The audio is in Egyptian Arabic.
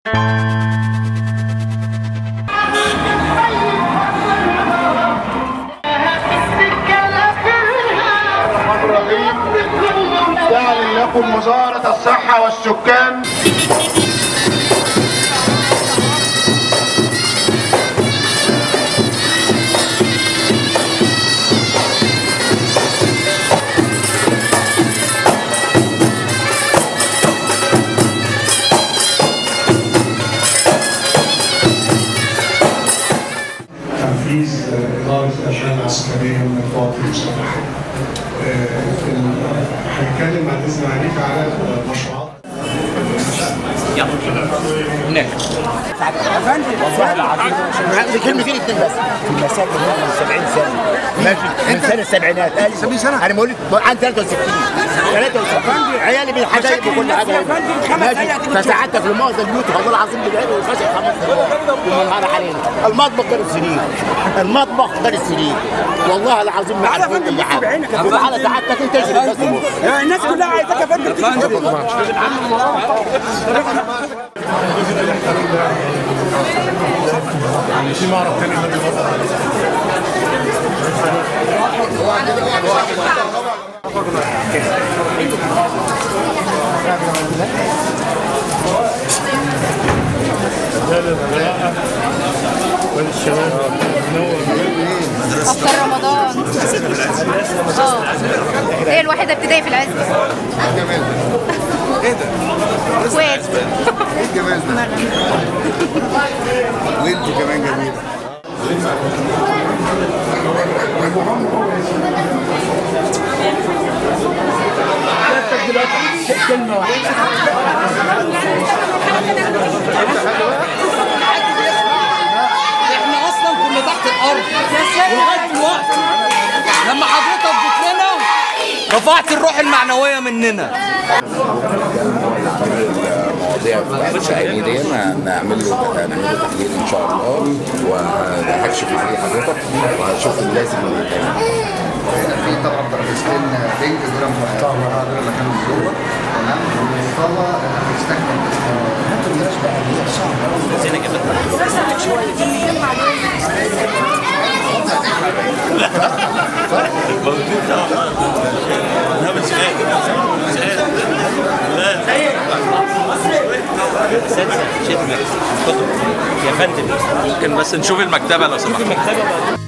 تعلن لكم وزارة الصحة والسكان تنفيذ إدارة الأشياء العسكرية من القوات المسلحة. آه، ال- هنتكلم بعد إذن عليك على مشروعات دي كلمتين اتنين بس في المساجد هنا من 70 سنه ماشي من سنه السبعينات 70 سنه انا مولود عن 63 63 عيالي بالحدايق وكل حاجه ماشي فساعدت في المؤاخذه البيوت والله العظيم بالعيد والفشل خمس سنوات ومنهار علينا المطبخ كان السرير المطبخ كان السرير والله العظيم ما عارفين اي حاجه وتعالى سعادتك انت اجري بس الناس كلها عايزاك يا فندم تيجي افطار رمضان اه هي الوحيده ابتدائي في العزبه اخوات ايه الجمال ده؟ وانت كمان جميله احنا اصلا كنا تحت الارض ولغايه دلوقتي لما حضرتك جيت لنا رفعت الروح المعنويه مننا المواضيع بتاعت الشقايني دي ما- نعمل له نعمل له تحليل ان شاء الله وهكشف عليه حضرتك وهشوف اللازم يتعمل. في طبعا درجتين بينك دول محتوى دول اللي كانوا جوه تمام والمستوى هيستخدم يا فندم ممكن بس نشوف المكتبه لو سمحت